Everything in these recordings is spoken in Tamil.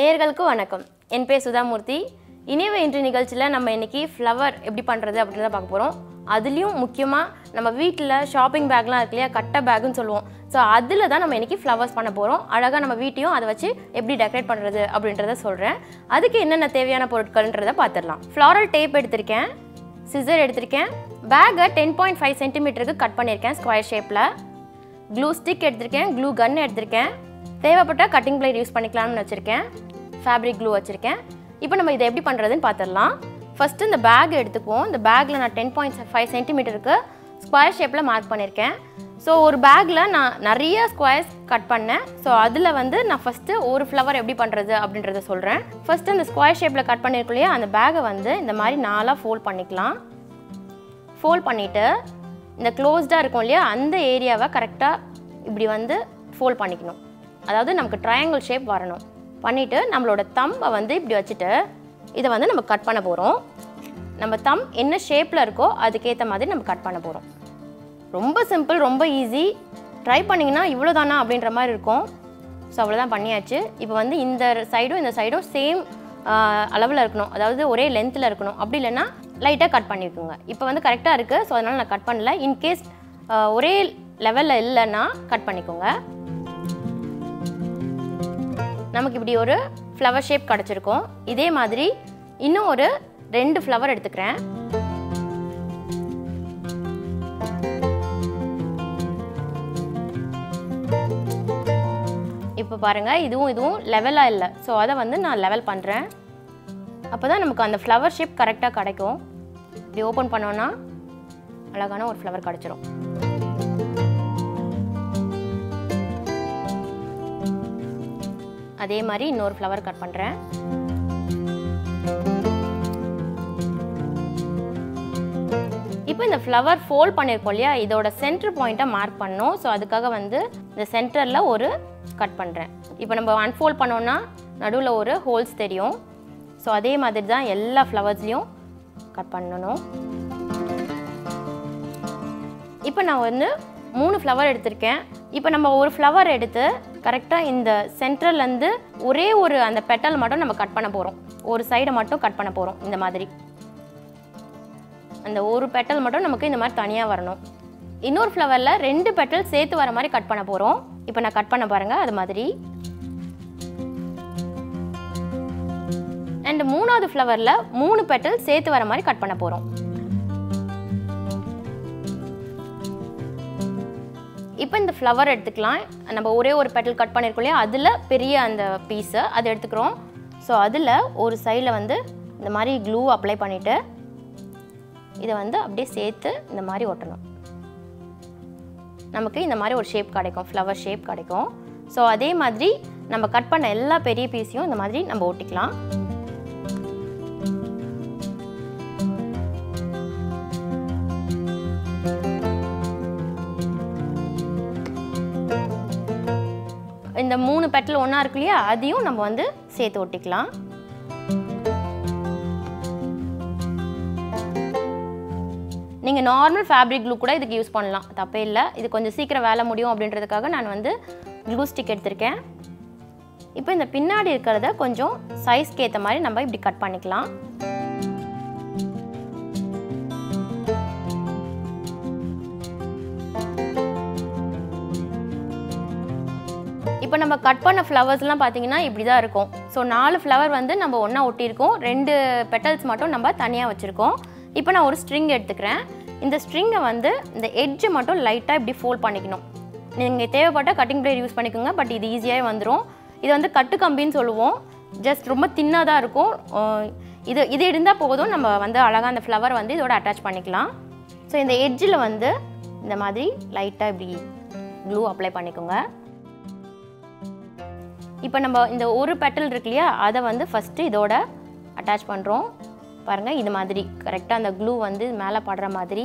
நேயர்களுக்கு வணக்கம் என் பேர் சுதாமூர்த்தி இனியவ இன்று நிகழ்ச்சியில் நம்ம இன்னைக்கு ஃப்ளவர் எப்படி பண்ணுறது அப்படின்றத பார்க்க போகிறோம் அதுலேயும் முக்கியமாக நம்ம வீட்டில் ஷாப்பிங் பேக்லாம் இருக்கு இல்லையா கட்டை பேக்குன்னு சொல்லுவோம் ஸோ அதில் தான் நம்ம இன்னைக்கு ஃப்ளவர்ஸ் பண்ண போகிறோம் அழகாக நம்ம வீட்டையும் அதை வச்சு எப்படி டெக்கரேட் பண்ணுறது அப்படின்றத சொல்கிறேன் அதுக்கு என்னென்ன தேவையான பொருட்கள்ன்றதை பார்த்துடலாம் ஃப்ளாரல் டேப் எடுத்திருக்கேன் சிசர் எடுத்திருக்கேன் பேக்கை டென் பாயிண்ட் ஃபைவ் சென்டிமீட்டருக்கு கட் பண்ணியிருக்கேன் ஸ்கொயர் ஷேப்பில் க்ளூ ஸ்டிக் எடுத்திருக்கேன் க்ளூ கன் எடுத்திருக்கேன் தேவைப்பட்ட கட்டிங் பிளேட் யூஸ் பண்ணிக்கலாம்னு வச்சுருக்கேன் ஃபேப்ரிக் க்ளூ வச்சுருக்கேன் இப்போ நம்ம இதை எப்படி பண்ணுறதுன்னு பார்த்துடலாம் ஃபஸ்ட்டு இந்த பேக் எடுத்துக்குவோம் இந்த பேக்கில் நான் டென் பாயிண்ட் ஃபைவ் சென்டிமீட்டருக்கு ஸ்கொயர் ஷேப்பில் மார்க் பண்ணியிருக்கேன் ஸோ ஒரு பேக்கில் நான் நிறைய ஸ்கொயர்ஸ் கட் பண்ணேன் ஸோ அதில் வந்து நான் ஃபஸ்ட்டு ஒரு ஃப்ளவர் எப்படி பண்ணுறது அப்படின்றத சொல்கிறேன் ஃபஸ்ட்டு அந்த ஸ்கொயர் ஷேப்பில் கட் பண்ணியிருக்கோம் இல்லையா அந்த பேக்கை வந்து இந்த மாதிரி நாலாக ஃபோல்ட் பண்ணிக்கலாம் ஃபோல்ட் பண்ணிவிட்டு இந்த க்ளோஸ்டாக இருக்கும் இல்லையா அந்த ஏரியாவை கரெக்டாக இப்படி வந்து ஃபோல்ட் பண்ணிக்கணும் அதாவது நமக்கு ட்ரையாங்கிள் ஷேப் வரணும் பண்ணிவிட்டு நம்மளோட தம்பை வந்து இப்படி வச்சுட்டு இதை வந்து நம்ம கட் பண்ண போகிறோம் நம்ம தம் என்ன ஷேப்பில் இருக்கோ அதுக்கேற்ற மாதிரி நம்ம கட் பண்ண போகிறோம் ரொம்ப சிம்பிள் ரொம்ப ஈஸி ட்ரை பண்ணிங்கன்னா இவ்வளோ தானா அப்படின்ற மாதிரி இருக்கும் ஸோ அவ்வளோதான் பண்ணியாச்சு இப்போ வந்து இந்த சைடும் இந்த சைடும் சேம் அளவில் இருக்கணும் அதாவது ஒரே லென்த்தில் இருக்கணும் அப்படி இல்லைன்னா லைட்டாக கட் பண்ணிக்கோங்க இப்போ வந்து கரெக்டாக இருக்குது ஸோ அதனால் நான் கட் பண்ணல இன்கேஸ் ஒரே லெவலில் இல்லைன்னா கட் பண்ணிக்கோங்க நமக்கு இப்படி ஒரு ஃப்ளவர் ஷேப் கிடச்சிருக்கும் இதே மாதிரி இன்னும் ஒரு ரெண்டு ஃப்ளவர் எடுத்துக்கிறேன் இப்போ பாருங்கள் இதுவும் இதுவும் லெவலாக இல்லை ஸோ அதை வந்து நான் லெவல் பண்ணுறேன் அப்போ தான் நமக்கு அந்த ஃப்ளவர் ஷேப் கரெக்டாக கிடைக்கும் இப்படி ஓப்பன் பண்ணோன்னா அழகான ஒரு ஃப்ளவர் கிடச்சிரும் அதே மாதிரி இன்னொரு ஃப்ளவர் கட் பண்ணுறேன் இப்போ இந்த ஃப்ளவர் ஃபோல்ட் பண்ணியிருக்கோம் இல்லையா இதோட சென்டர் பாயிண்ட்டை மார்க் பண்ணோம் ஸோ அதுக்காக வந்து இந்த சென்டரில் ஒரு கட் பண்ணுறேன் இப்போ நம்ம அன்ஃபோல்ட் பண்ணோன்னா நடுவில் ஒரு ஹோல்ஸ் தெரியும் ஸோ அதே மாதிரி தான் எல்லா ஃப்ளவர்ஸ்லேயும் கட் பண்ணணும் இப்போ நான் வந்து மூணு ஃப்ளவர் எடுத்திருக்கேன் இப்போ நம்ம ஒரு ஃப்ளவர் எடுத்து கரெக்டாக இந்த சென்ட்ரல்லேருந்து ஒரே ஒரு அந்த பெட்டல் மட்டும் நம்ம கட் பண்ண போகிறோம் ஒரு சைடை மட்டும் கட் பண்ண போகிறோம் இந்த மாதிரி அந்த ஒரு பெட்டல் மட்டும் நமக்கு இந்த மாதிரி தனியாக வரணும் இன்னொரு ஃப்ளவரில் ரெண்டு பெட்டல் சேர்த்து வர மாதிரி கட் பண்ண போகிறோம் இப்போ நான் கட் பண்ண பாருங்கள் அது மாதிரி அண்ட் மூணாவது ஃப்ளவரில் மூணு பெட்டல் சேர்த்து வர மாதிரி கட் பண்ண போகிறோம் இப்போ இந்த ஃப்ளவர் எடுத்துக்கலாம் நம்ம ஒரே ஒரு பெட்டல் கட் பண்ணியிருக்கோம் இல்லையா அதில் பெரிய அந்த பீஸை அதை எடுத்துக்கிறோம் ஸோ அதில் ஒரு சைடில் வந்து இந்த மாதிரி க்ளூ அப்ளை பண்ணிவிட்டு இதை வந்து அப்படியே சேர்த்து இந்த மாதிரி ஒட்டணும் நமக்கு இந்த மாதிரி ஒரு ஷேப் கிடைக்கும் ஃப்ளவர் ஷேப் கிடைக்கும் ஸோ அதே மாதிரி நம்ம கட் பண்ண எல்லா பெரிய பீஸையும் இந்த மாதிரி நம்ம ஒட்டிக்கலாம் இந்த மூணு பெட்டல் ஒன்றா இருக்கு இல்லையா அதையும் நம்ம வந்து சேர்த்து ஒட்டிக்கலாம் நீங்கள் நார்மல் ஃபேப்ரிக் க்ளூ கூட இதுக்கு யூஸ் பண்ணலாம் தப்பே இல்லை இது கொஞ்சம் சீக்கிரம் வேலை முடியும் அப்படின்றதுக்காக நான் வந்து க்ளூ ஸ்டிக் எடுத்திருக்கேன் இப்போ இந்த பின்னாடி இருக்கிறத கொஞ்சம் சைஸ்க்கு ஏற்ற மாதிரி நம்ம இப்படி கட் பண்ணிக்கலாம் இப்போ நம்ம கட் பண்ண ஃப்ளவர்ஸ்லாம் பார்த்தீங்கன்னா இப்படி தான் இருக்கும் ஸோ நாலு ஃப்ளவர் வந்து நம்ம ஒன்றா ஒட்டியிருக்கோம் ரெண்டு பெட்டல்ஸ் மட்டும் நம்ம தனியாக வச்சுருக்கோம் இப்போ நான் ஒரு ஸ்ட்ரிங் எடுத்துக்கிறேன் இந்த ஸ்ட்ரிங்கை வந்து இந்த எட்ஜை மட்டும் லைட்டாக இப்படி ஃபோல்ட் பண்ணிக்கணும் நீங்கள் தேவைப்பட்ட கட்டிங் பிளேட் யூஸ் பண்ணிக்கோங்க பட் இது ஈஸியாகவே வந்துடும் இது வந்து கட்டு கம்பின்னு சொல்லுவோம் ஜஸ்ட் ரொம்ப தின்னாக தான் இருக்கும் அஹ் இது இது இருந்தால் போதும் நம்ம வந்து அழகாக அந்த ஃப்ளவர் வந்து இதோட அட்டாச் பண்ணிக்கலாம் ஸோ இந்த எட்ஜில் வந்து இந்த மாதிரி லைட்டாக இப்படி க்ளூ அப்ளை பண்ணிக்கோங்க இப்போ நம்ம இந்த ஒரு பெட்டல் இருக்கு இல்லையா அதை வந்து ஃபஸ்ட்டு இதோட அட்டாச் பண்ணுறோம் பாருங்கள் இது மாதிரி கரெக்டாக அந்த க்ளூ வந்து மேலே படுற மாதிரி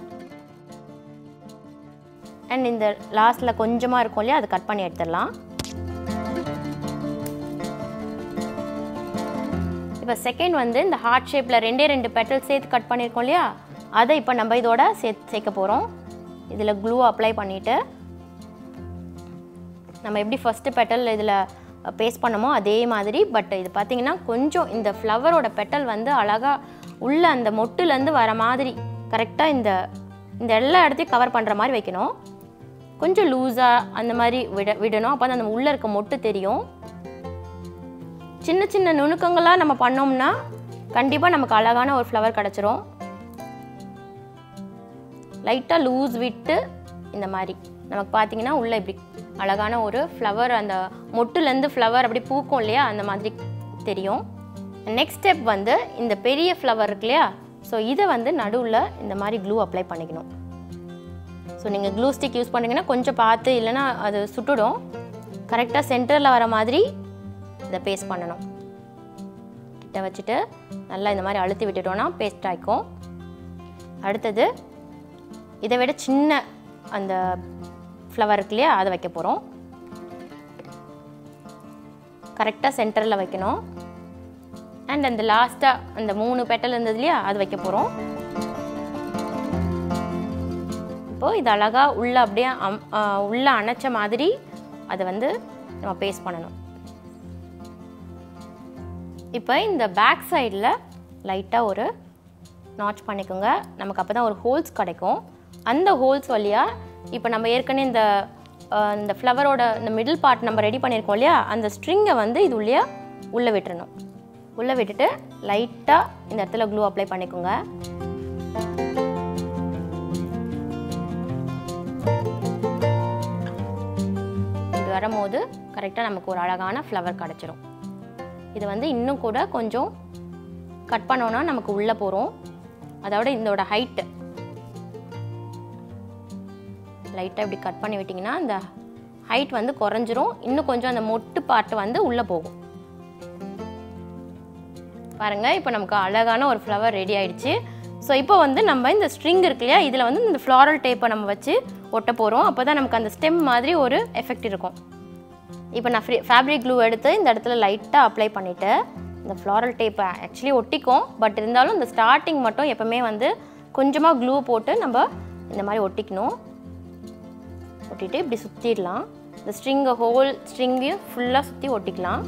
அண்ட் இந்த லாஸ்ட்டில் கொஞ்சமாக இருக்கும் இல்லையா அதை கட் பண்ணி எடுத்துடலாம் இப்போ செகண்ட் வந்து இந்த ஹார்ட் ஷேப்பில் ரெண்டே ரெண்டு பெட்டல் சேர்த்து கட் பண்ணியிருக்கோம் இல்லையா அதை இப்போ நம்ம இதோட சேர்த்து சேர்க்க போகிறோம் இதில் க்ளூ அப்ளை பண்ணிவிட்டு நம்ம எப்படி ஃபஸ்ட்டு பெட்டல் இதில் பேஸ்ட் பண்ணமோ அதே மாதிரி பட் இது பார்த்தீங்கன்னா கொஞ்சம் இந்த ஃப்ளவரோட பெட்டல் வந்து அழகாக உள்ள அந்த மொட்டுலேருந்து வர மாதிரி கரெக்டாக இந்த இந்த எல்லா இடத்தையும் கவர் பண்ணுற மாதிரி வைக்கணும் கொஞ்சம் லூஸாக அந்த மாதிரி விட விடணும் அப்போ தான் அந்த உள்ளே இருக்க மொட்டு தெரியும் சின்ன சின்ன நுணுக்கங்களாக நம்ம பண்ணோம்னா கண்டிப்பாக நமக்கு அழகான ஒரு ஃப்ளவர் கிடச்சிரும் லைட்டாக லூஸ் விட்டு இந்த மாதிரி நமக்கு பார்த்தீங்கன்னா உள்ளே இப்படி அழகான ஒரு ஃப்ளவர் அந்த மொட்டுலேருந்து ஃப்ளவர் அப்படி பூக்கும் இல்லையா அந்த மாதிரி தெரியும் நெக்ஸ்ட் ஸ்டெப் வந்து இந்த பெரிய ஃப்ளவர் இருக்கு இல்லையா ஸோ இதை வந்து நடுவில் இந்த மாதிரி க்ளூ அப்ளை பண்ணிக்கணும் ஸோ நீங்கள் க்ளூ ஸ்டிக் யூஸ் பண்ணீங்கன்னா கொஞ்சம் பார்த்து இல்லைன்னா அது சுட்டுடும் கரெக்டாக சென்டரில் வர மாதிரி இதை பேஸ்ட் பண்ணணும் கிட்ட வச்சுட்டு நல்லா இந்த மாதிரி அழுத்தி விட்டுட்டோன்னா பேஸ்ட் ஆகிக்கும் அடுத்தது இதை விட சின்ன அந்த ஃப்ளவர் இருக்கு இல்லையா அதை வைக்க போகிறோம் கரெக்டாக சென்டரில் வைக்கணும் அண்ட் அந்த லாஸ்ட்டாக அந்த மூணு பெட்டல் இருந்தது இல்லையா அது வைக்க போகிறோம் இப்போது இது அழகாக உள்ள அப்படியே அம் ஆ, உள்ள அணைச்ச மாதிரி அதை வந்து நம்ம பேஸ்ட் பண்ணணும் இப்போ இந்த பேக் சைடில் லைட்டாக ஒரு நாட்ச் பண்ணிக்கோங்க நமக்கு அப்போ தான் ஒரு ஹோல்ஸ் கிடைக்கும் அந்த ஹோல்ஸ் வழியாக இப்போ நம்ம ஏற்கனவே இந்த அஹ், இந்த ஃப்ளவரோட இந்த மிடில் பார்ட் நம்ம ரெடி பண்ணியிருக்கோம் இல்லையா அந்த ஸ்ட்ரிங்கை வந்து இது உள்ளே உள்ளே விட்டுறணும் உள்ளே விட்டுட்டு லைட்டாக இந்த இடத்துல க்ளூ அப்ளை பண்ணிக்கோங்க இப்படி வரும்போது கரெக்டாக நமக்கு ஒரு அழகான ஃப்ளவர் கிடச்சிரும் இது வந்து இன்னும் கூட கொஞ்சம் கட் பண்ணோன்னா நமக்கு உள்ளே போகிறோம் அதோட இதோட ஹைட்டு லைட்டாக இப்படி கட் பண்ணி விட்டிங்கன்னா இந்த ஹைட் வந்து குறைஞ்சிரும் இன்னும் கொஞ்சம் அந்த மொட்டு பாட்டு வந்து உள்ளே போகும் பாருங்கள் இப்போ நமக்கு அழகான ஒரு ஃப்ளவர் ரெடி ஆயிடுச்சு ஸோ இப்போ வந்து நம்ம இந்த ஸ்ட்ரிங் இருக்கு இல்லையா இதில் வந்து இந்த ஃப்ளாரல் டேப்பை நம்ம வச்சு ஒட்ட போகிறோம் அப்போ தான் நமக்கு அந்த ஸ்டெம் மாதிரி ஒரு எஃபெக்ட் இருக்கும் இப்போ நான் ஃப்ரீ ஃபேப்ரிக் க்ளூ எடுத்து இந்த இடத்துல லைட்டாக அப்ளை பண்ணிவிட்டு இந்த ஃப்ளாரல் டேப்பை ஆக்சுவலி ஒட்டிக்கும் பட் இருந்தாலும் இந்த ஸ்டார்டிங் மட்டும் எப்போவுமே வந்து கொஞ்சமாக க்ளூ போட்டு நம்ம இந்த மாதிரி ஒட்டிக்கணும் ஒட்டிட்டு இப்படி சுற்றிடலாம் இந்த ஸ்ட்ரிங்கை ஹோல் ஸ்ட்ரிங்கையும் ஃபுல்லாக சுற்றி ஒட்டிக்கலாம்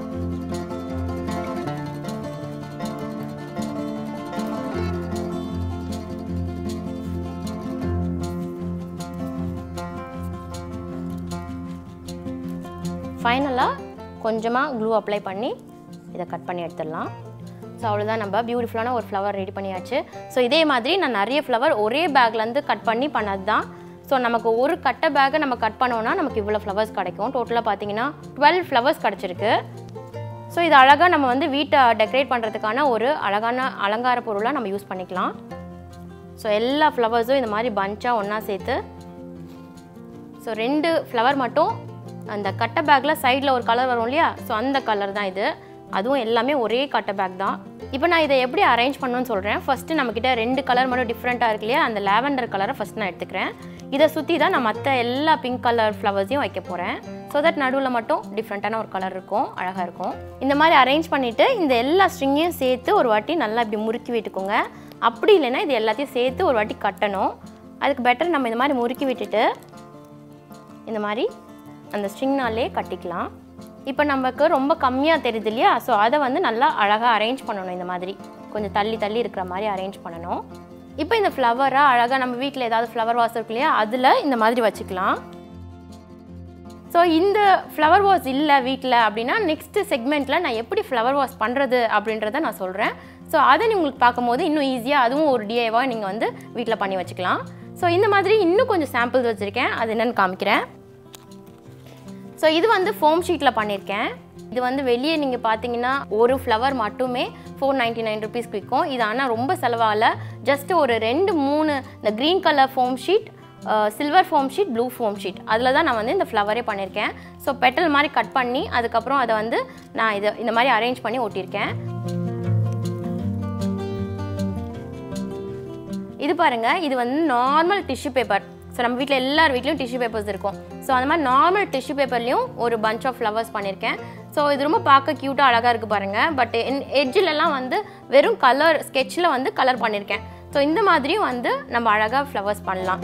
ஃபைனலாக கொஞ்சமாக க்ளூ அப்ளை பண்ணி இதை கட் பண்ணி எடுத்துடலாம் ஸோ அவ்வளோதான் நம்ம பியூட்டிஃபுல்லான ஒரு ஃப்ளவர் ரெடி பண்ணியாச்சு ஸோ இதே மாதிரி நான் நிறைய ஃப்ளவர் ஒரே பேக்லேருந்து கட் பண்ணி பண்ணது தான் ஸோ நமக்கு ஒரு கட்டை பேக்கை நம்ம கட் பண்ணோன்னா நமக்கு இவ்வளோ ஃப்ளவர்ஸ் கிடைக்கும் டோட்டலாக பார்த்தீங்கன்னா டுவெல் ஃப்ளவர்ஸ் கிடச்சிருக்கு ஸோ இது அழகாக நம்ம வந்து வீட்டை டெக்கரேட் பண்ணுறதுக்கான ஒரு அழகான அலங்கார பொருளாக நம்ம யூஸ் பண்ணிக்கலாம் ஸோ எல்லா ஃப்ளவர்ஸும் இந்த மாதிரி பஞ்சாக ஒன்றா சேர்த்து ஸோ ரெண்டு ஃப்ளவர் மட்டும் அந்த கட்டை பேக்கில் சைடில் ஒரு கலர் வரும் இல்லையா ஸோ அந்த கலர் தான் இது அதுவும் எல்லாமே ஒரே கட்டை பேக் தான் இப்போ நான் இதை எப்படி அரேஞ்ச் பண்ணணும்னு சொல்கிறேன் ஃபஸ்ட்டு நம்மக்கிட்ட ரெண்டு கலர் மட்டும் டிஃப்ரெண்ட்டாக இருக்கு இல்லையா அந்த லாவெண்டர் கலரை ஃபஸ்ட் நான் எடுத்துக்கிறேன் இதை சுற்றி தான் நான் மற்ற எல்லா பிங்க் கலர் ஃப்ளவர்ஸையும் வைக்க போகிறேன் ஸோ தட் நடுவில் மட்டும் டிஃப்ரெண்ட்டான ஒரு கலர் இருக்கும் அழகாக இருக்கும் இந்த மாதிரி அரேஞ்ச் பண்ணிவிட்டு இந்த எல்லா ஸ்ட்ரிங்கையும் சேர்த்து ஒரு வாட்டி நல்லா இப்படி முறுக்கி விட்டுக்கோங்க அப்படி இல்லைன்னா இது எல்லாத்தையும் சேர்த்து ஒரு வாட்டி கட்டணும் அதுக்கு பெட்டர் நம்ம இந்த மாதிரி முறுக்கி விட்டுட்டு இந்த மாதிரி அந்த ஸ்ட்ரிங்னாலே கட்டிக்கலாம் இப்போ நமக்கு ரொம்ப கம்மியாக தெரியுது இல்லையா ஸோ அதை வந்து நல்லா அழகாக அரேஞ்ச் பண்ணணும் இந்த மாதிரி கொஞ்சம் தள்ளி தள்ளி இருக்கிற மாதிரி அரேஞ்ச் பண்ணணும் இப்போ இந்த ஃப்ளவரை அழகாக நம்ம வீட்டில் ஏதாவது ஃப்ளவர் வாஸ் இருக்கு இல்லையா அதில் இந்த மாதிரி வச்சுக்கலாம் ஸோ இந்த ஃப்ளவர் வாஸ் இல்லை வீட்டில் அப்படின்னா நெக்ஸ்ட் செக்மெண்ட்டில் நான் எப்படி ஃப்ளவர் வாஸ் பண்ணுறது அப்படின்றத நான் சொல்கிறேன் ஸோ அதை நீ உங்களுக்கு பார்க்கும்போது இன்னும் ஈஸியாக அதுவும் ஒரு டிஏவாக நீங்கள் வந்து வீட்டில் பண்ணி வச்சுக்கலாம் ஸோ இந்த மாதிரி இன்னும் கொஞ்சம் சாம்பிள்ஸ் வச்சுருக்கேன் அது என்னென்னு காமிக்கிறேன் ஸோ இது வந்து ஃபோம் ஷீட்டில் பண்ணியிருக்கேன் இது வந்து வெளியே நீங்கள் பார்த்தீங்கன்னா ஒரு ஃப்ளவர் மட்டுமே ஃபோர் நைன்ட்டி நைன் ருபீஸ்க்கு விற்கும் இது ஆனால் ரொம்ப செலவாகல ஜஸ்ட் ஒரு ரெண்டு மூணு இந்த green colour foam sheet silver foam sheet blue foam sheet அதில் தான் நான் வந்து இந்த ஃப்ளவரே பண்ணியிருக்கேன் ஸோ பெட்டல் மாதிரி கட் பண்ணி அதுக்கப்புறம் அதை வந்து நான் இதை இந்த மாதிரி அரேஞ்ச் பண்ணி ஒட்டியிருக்கேன் இது பாருங்க இது வந்து நார்மல் டிஷ்யூ பேப்பர் ஸோ நம்ம வீட்டில் எல்லார் வீட்லையும் டிஷ்யூ பேப்பர்ஸ் இருக்கும் ஸோ அந்த மாதிரி நார்மல் டிஷ்யூ பேப்பர்லையும் ஒரு பஞ்ச் ஆஃப் ஃப்ளவர்ஸ் பண்ணியிருக்கேன் ஸோ இது ரொம்ப பார்க்க க்யூட்டாக அழகாக இருக்குது பாருங்கள் பட் எட்ஜிலலாம் வந்து வெறும் கலர் ஸ்கெட்சில் வந்து கலர் பண்ணியிருக்கேன் ஸோ இந்த மாதிரியும் வந்து நம்ம அழகாக ஃப்ளவர்ஸ் பண்ணலாம்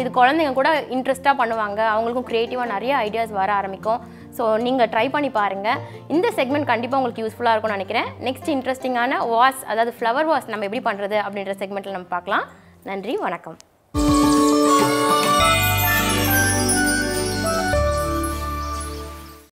இது குழந்தைங்க கூட இன்ட்ரெஸ்ட்டாக பண்ணுவாங்க அவங்களுக்கும் க்ரியேட்டிவாக நிறைய ஐடியாஸ் வர ஆரம்பிக்கும் ஸோ நீங்கள் ட்ரை பண்ணி பாருங்கள் இந்த செக்மெண்ட் கண்டிப்பாக உங்களுக்கு யூஸ்ஃபுல்லாக இருக்கும்னு நினைக்கிறேன் நெக்ஸ்ட் இன்ட்ரெஸ்டிங்கான வாஸ் அதாவது ஃப்ளவர் வாஸ் நம்ம எப்படி பண்ணுறது அப்படின்ற செக்மெண்ட்டில் நம்ம பார்க்கலாம் நன்றி வணக்கம்